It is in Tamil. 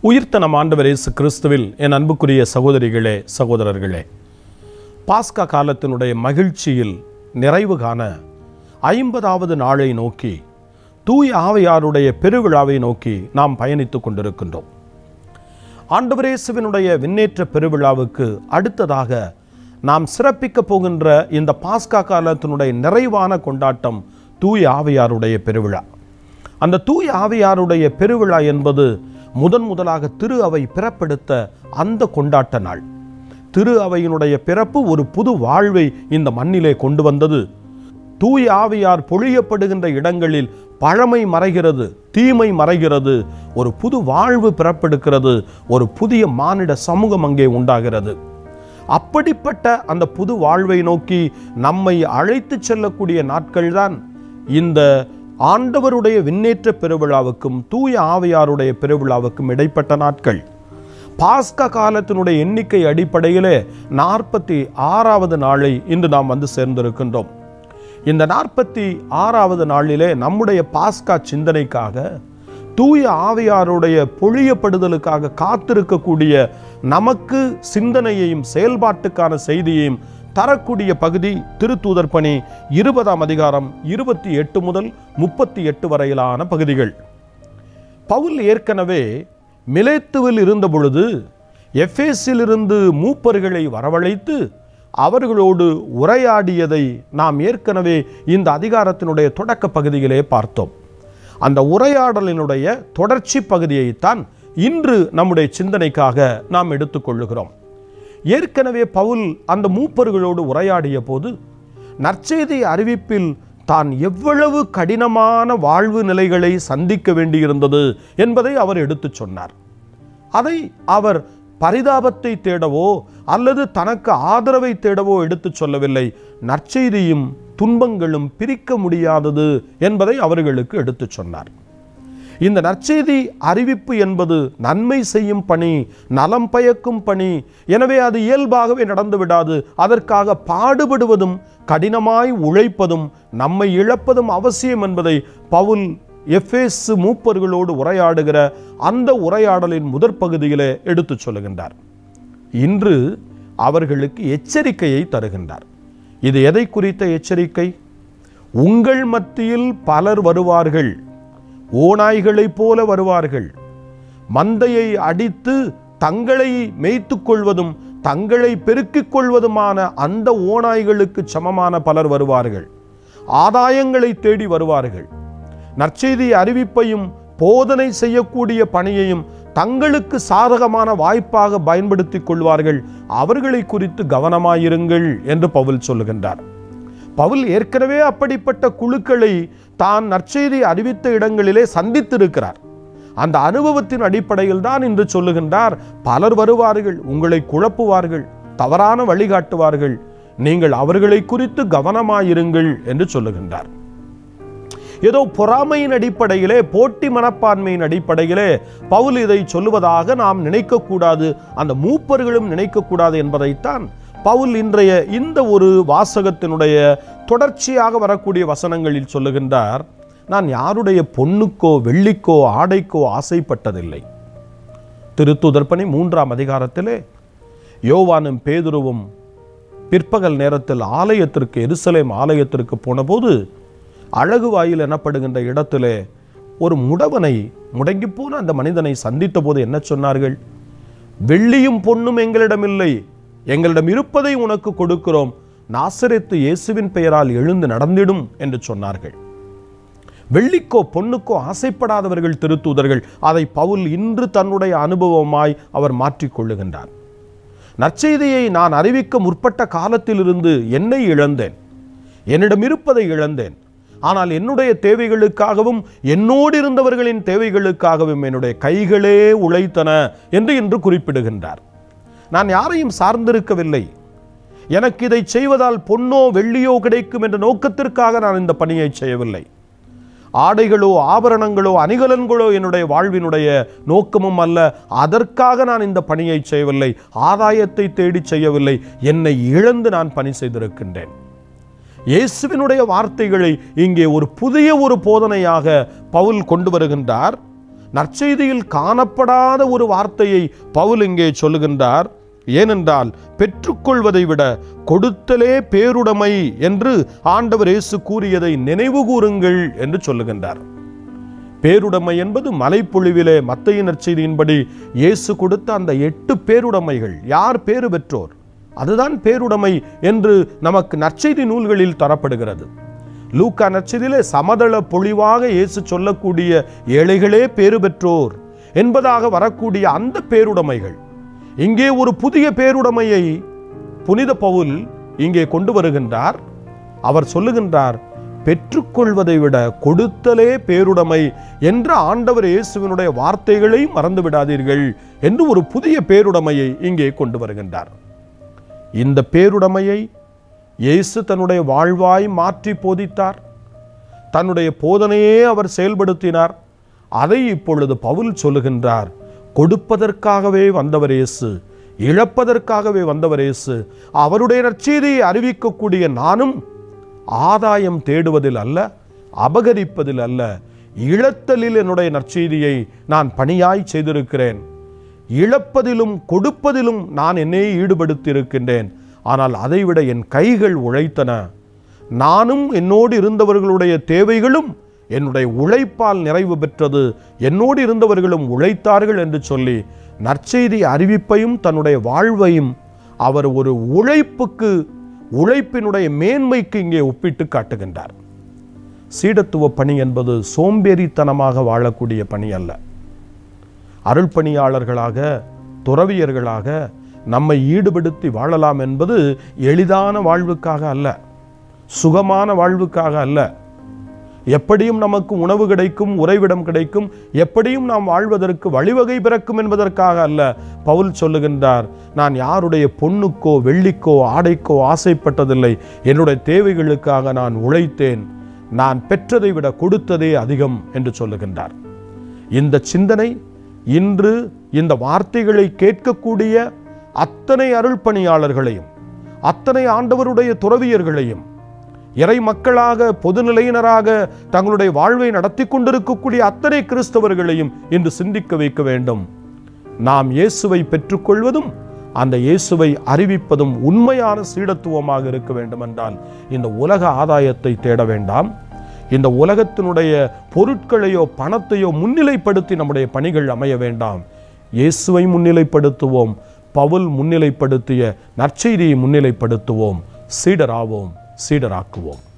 உயிர்த்த நம் ஆண்டவர் இயேசு கிறிஸ்துவில் என் அன்புக்குரிய சகோதரிகளே சகோதரர்களே பாஸ்கா காலத்தினுடைய மகிழ்ச்சியில் நிறைவு காண ஐம்பதாவது நாளை நோக்கி தூய ஆவையாருடைய பெருவிழாவை நோக்கி நாம் பயணித்துக் கொண்டிருக்கின்றோம் ஆண்டவரேசுவினுடைய விண்ணேற்ற பெருவிழாவுக்கு அடுத்ததாக நாம் சிறப்பிக்கப் போகின்ற இந்த பாஸ்கா காலத்தினுடைய நிறைவான கொண்டாட்டம் தூய ஆவையாருடைய பெருவிழா அந்த தூய ஆவியாருடைய பெருவிழா என்பது முதன் முதலாக திரு அவை பிறப்பெடுத்த அந்த கொண்டாட்ட நாள் திரு அவையினுடைய பிறப்பு ஒரு புது வாழ்வை இந்த மண்ணிலே கொண்டு வந்தது தூய ஆவியார் பொழியப்படுகின்ற இடங்களில் பழமை மறைகிறது தீமை மறைகிறது ஒரு புது வாழ்வு பிறப்பெடுக்கிறது ஒரு புதிய மானிட சமூகம் அங்கே உண்டாகிறது அப்படிப்பட்ட அந்த புது வாழ்வை நோக்கி நம்மை அழைத்து செல்லக்கூடிய நாட்கள்தான் இந்த ஆண்டவருடைய விண்ணேற்ற பெருவிழாவுக்கும் தூய ஆவியாருடைய பெருவிழாவுக்கும் இடைப்பட்ட நாட்கள் பாஸ்கா காலத்தினுடைய எண்ணிக்கை அடிப்படையிலே நாற்பத்தி ஆறாவது நாளை இன்று நாம் வந்து சேர்ந்திருக்கின்றோம் இந்த நாற்பத்தி ஆறாவது நாளிலே நம்முடைய பாஸ்கா சிந்தனைக்காக தூய ஆவியாருடைய பொழியப்படுதலுக்காக காத்திருக்கக்கூடிய நமக்கு சிந்தனையையும் செயல்பாட்டுக்கான செய்தியையும் தரக்கூடிய பகுதி திருத்தூதர் பணி இருபதாம் அதிகாரம் இருபத்தி எட்டு முதல் முப்பத்தி எட்டு வரையிலான பகுதிகள் பவுல் ஏற்கனவே மிலேத்துவில் இருந்த பொழுது எஃபேஸிலிருந்து மூப்பர்களை வரவழைத்து அவர்களோடு உரையாடியதை நாம் ஏற்கனவே இந்த அதிகாரத்தினுடைய தொடக்க பகுதியிலே பார்த்தோம் அந்த உரையாடலினுடைய தொடர்ச்சி பகுதியைத்தான் இன்று நம்முடைய சிந்தனைக்காக நாம் எடுத்துக்கொள்ளுகிறோம் ஏற்கனவே பவுல் அந்த மூப்பர்களோடு உரையாடிய போது நற்செய்தி அறிவிப்பில் தான் எவ்வளவு கடினமான வாழ்வு நிலைகளை சந்திக்க வேண்டியிருந்தது என்பதை அவர் எடுத்துச் சொன்னார் அதை அவர் பரிதாபத்தை தேடவோ அல்லது தனக்கு ஆதரவை தேடவோ எடுத்துச் சொல்லவில்லை நற்செய்தியும் துன்பங்களும் பிரிக்க முடியாதது என்பதை அவர்களுக்கு எடுத்துச் சொன்னார் இந்த நற்செய்தி அறிவிப்பு என்பது நன்மை செய்யும் பணி நலம் பயக்கும் பணி எனவே அது இயல்பாகவே நடந்து விடாது அதற்காக பாடுபடுவதும் கடினமாய் உழைப்பதும் நம்மை இழப்பதும் அவசியம் என்பதை பவுல் எஃபேசு மூப்பர்களோடு உரையாடுகிற அந்த உரையாடலின் முதற் பகுதியிலே எடுத்துச் சொல்லுகின்றார் இன்று அவர்களுக்கு எச்சரிக்கையை தருகின்றார் இது எதை குறித்த எச்சரிக்கை உங்கள் மத்தியில் பலர் வருவார்கள் ஓநாய்களைப் போல வருவார்கள் மந்தையை அடித்து தங்களை மேய்த்துக் கொள்வதும் தங்களை பெருக்கிக் கொள்வதுமான அந்த ஓநாய்களுக்கு சமமான பலர் வருவார்கள் ஆதாயங்களை தேடி வருவார்கள் நற்செய்தி அறிவிப்பையும் போதனை செய்யக்கூடிய பணியையும் தங்களுக்கு சாதகமான வாய்ப்பாக பயன்படுத்திக் கொள்வார்கள் அவர்களை குறித்து கவனமாயிருங்கள் என்று பவுல் சொல்லுகின்றார் பவுல் ஏற்கனவே அப்படிப்பட்ட குழுக்களை தான் நற்செய்தி அறிவித்த இடங்களிலே சந்தித்திருக்கிறார் அந்த அனுபவத்தின் அடிப்படையில் தான் இன்று சொல்லுகின்றார் பலர் வருவார்கள் உங்களை குழப்புவார்கள் தவறான வழிகாட்டுவார்கள் நீங்கள் அவர்களை குறித்து கவனமாயிருங்கள் என்று சொல்லுகின்றார் ஏதோ பொறாமையின் அடிப்படையிலே போட்டி மனப்பான்மையின் அடிப்படையிலே பவுல் இதை சொல்லுவதாக நாம் நினைக்கக்கூடாது அந்த மூப்பர்களும் நினைக்கக்கூடாது என்பதைத்தான் பவுல் இன்றைய இந்த ஒரு வாசகத்தினுடைய தொடர்ச்சியாக வரக்கூடிய வசனங்களில் சொல்லுகின்றார் நான் யாருடைய பொண்ணுக்கோ வெள்ளிக்கோ ஆடைக்கோ ஆசைப்பட்டதில்லை திருத்துதர்ப்பணி மூன்றாம் அதிகாரத்திலே யோவானும் பேதுருவும் பிற்பகல் நேரத்தில் ஆலயத்திற்கு எருசலேம் ஆலயத்திற்கு போனபோது அழகு வாயில் எனப்படுகின்ற இடத்திலே ஒரு முடவனை முடங்கி போன அந்த மனிதனை சந்தித்த போது என்ன சொன்னார்கள் வெள்ளியும் பொன்னும் எங்களிடம் இல்லை எங்களிடம் இருப்பதை உனக்கு கொடுக்கிறோம் நாசரித்து இயேசுவின் பெயரால் எழுந்து நடந்திடும் என்று சொன்னார்கள் வெள்ளிக்கோ பொன்னுக்கோ ஆசைப்படாதவர்கள் திருத்தூதர்கள் அதை பவுல் இன்று தன்னுடைய அனுபவமாய் அவர் மாற்றிக்கொள்ளுகின்றார் நற்செய்தியை நான் அறிவிக்க முற்பட்ட காலத்திலிருந்து என்னை இழந்தேன் என்னிடம் இருப்பதை இழந்தேன் ஆனால் என்னுடைய தேவைகளுக்காகவும் என்னோடு இருந்தவர்களின் தேவைகளுக்காகவும் என்னுடைய கைகளே உழைத்தன என்று இன்று குறிப்பிடுகின்றார் நான் யாரையும் சார்ந்திருக்கவில்லை எனக்கு இதை செய்வதால் பொன்னோ வெள்ளியோ கிடைக்கும் என்ற நோக்கத்திற்காக நான் இந்த பணியை செய்யவில்லை ஆடைகளோ ஆபரணங்களோ அணிகலன்களோ என்னுடைய வாழ்வினுடைய நோக்கமும் அல்ல அதற்காக நான் இந்த பணியை செய்யவில்லை ஆதாயத்தை தேடி செய்யவில்லை என்னை இழந்து நான் பணி செய்திருக்கின்றேன் இயேசுவினுடைய வார்த்தைகளை இங்கே ஒரு புதிய ஒரு போதனையாக பவுல் கொண்டு வருகின்றார் நற்செய்தியில் காணப்படாத ஒரு வார்த்தையை பவுல் இங்கே சொல்லுகின்றார் ஏனென்றால் பெற்றுக்கொள்வதை விட கொடுத்தலே பேருடைமை என்று ஆண்டவர் இயேசு கூறியதை நினைவு கூறுங்கள் என்று சொல்லுகின்றார் பேருடைமை என்பது மலைப்பொழிவிலே மத்தைய நற்செய்தியின்படி இயேசு கொடுத்த அந்த எட்டு பேருடைமைகள் யார் பேறு பெற்றோர் அதுதான் பேருடைமை என்று நமக்கு நற்செய்தி நூல்களில் தரப்படுகிறது லூக்கா நற்செய்தியிலே சமதள பொழிவாக இயேசு சொல்லக்கூடிய ஏழைகளே பேறு பெற்றோர் என்பதாக வரக்கூடிய அந்த பேருடைமைகள் இங்கே ஒரு புதிய பேருடைமையை புனித பவுல் இங்கே கொண்டு வருகின்றார் அவர் சொல்லுகின்றார் பெற்றுக்கொள்வதை விட கொடுத்தலே பேருடைமை என்ற ஆண்டவர் இயேசுவினுடைய வார்த்தைகளை மறந்து விடாதீர்கள் என்று ஒரு புதிய பேருடைமையை இங்கே கொண்டு வருகின்றார் இந்த பேருடைமையை இயேசு தன்னுடைய வாழ்வாய் மாற்றி போதித்தார் தன்னுடைய போதனையே அவர் செயல்படுத்தினார் அதை இப்பொழுது பவுல் சொல்லுகின்றார் கொடுப்பதற்காகவே வந்தவர் இயேசு இழப்பதற்காகவே வந்தவர் இயேசு அவருடைய நற்செய்தியை அறிவிக்கக்கூடிய நானும் ஆதாயம் தேடுவதில் அல்ல அபகரிப்பதில் அல்ல இழத்தலில் என்னுடைய நற்செய்தியை நான் பணியாய் செய்திருக்கிறேன் இழப்பதிலும் கொடுப்பதிலும் நான் என்னை ஈடுபடுத்தி இருக்கின்றேன் ஆனால் அதைவிட என் கைகள் உழைத்தன நானும் என்னோடு இருந்தவர்களுடைய தேவைகளும் என்னுடைய உழைப்பால் நிறைவு பெற்றது என்னோடு இருந்தவர்களும் உழைத்தார்கள் என்று சொல்லி நற்செய்தி அறிவிப்பையும் தன்னுடைய வாழ்வையும் அவர் ஒரு உழைப்புக்கு உழைப்பினுடைய மேன்மைக்கு இங்கே ஒப்பிட்டு காட்டுகின்றார் சீடத்துவ பணி என்பது சோம்பேறித்தனமாக வாழக்கூடிய பணி அல்ல அருள் பணியாளர்களாக துறவியர்களாக நம்மை ஈடுபடுத்தி வாழலாம் என்பது எளிதான வாழ்வுக்காக அல்ல சுகமான வாழ்வுக்காக அல்ல எப்படியும் நமக்கு உணவு கிடைக்கும் உறைவிடம் கிடைக்கும் எப்படியும் நாம் வாழ்வதற்கு வழிவகை பிறக்கும் என்பதற்காக அல்ல பவுல் சொல்லுகின்றார் நான் யாருடைய பொண்ணுக்கோ வெள்ளிக்கோ ஆடைக்கோ ஆசைப்பட்டதில்லை என்னுடைய தேவைகளுக்காக நான் உழைத்தேன் நான் பெற்றதை விட கொடுத்ததே அதிகம் என்று சொல்லுகின்றார் இந்த சிந்தனை இன்று இந்த வார்த்தைகளை கேட்கக்கூடிய அத்தனை அருள் பணியாளர்களையும் அத்தனை ஆண்டவருடைய துறவியர்களையும் இறை மக்களாக பொதுநிலையினராக தங்களுடைய வாழ்வை நடத்தி கொண்டிருக்கக்கூடிய அத்தனை கிறிஸ்தவர்களையும் இன்று சிந்திக்க வைக்க வேண்டும் நாம் இயேசுவை பெற்றுக்கொள்வதும் அந்த இயேசுவை அறிவிப்பதும் உண்மையான சீடத்துவமாக இருக்க வேண்டும் என்றால் இந்த உலக ஆதாயத்தை தேட வேண்டாம் இந்த உலகத்தினுடைய பொருட்களையோ பணத்தையோ முன்னிலைப்படுத்தி நம்முடைய பணிகள் அமைய வேண்டாம் இயேசுவை முன்னிலைப்படுத்துவோம் பவுல் முன்னிலைப்படுத்திய நற்செய்தியை முன்னிலைப்படுத்துவோம் சீடராவோம் சீடராக்குவோம்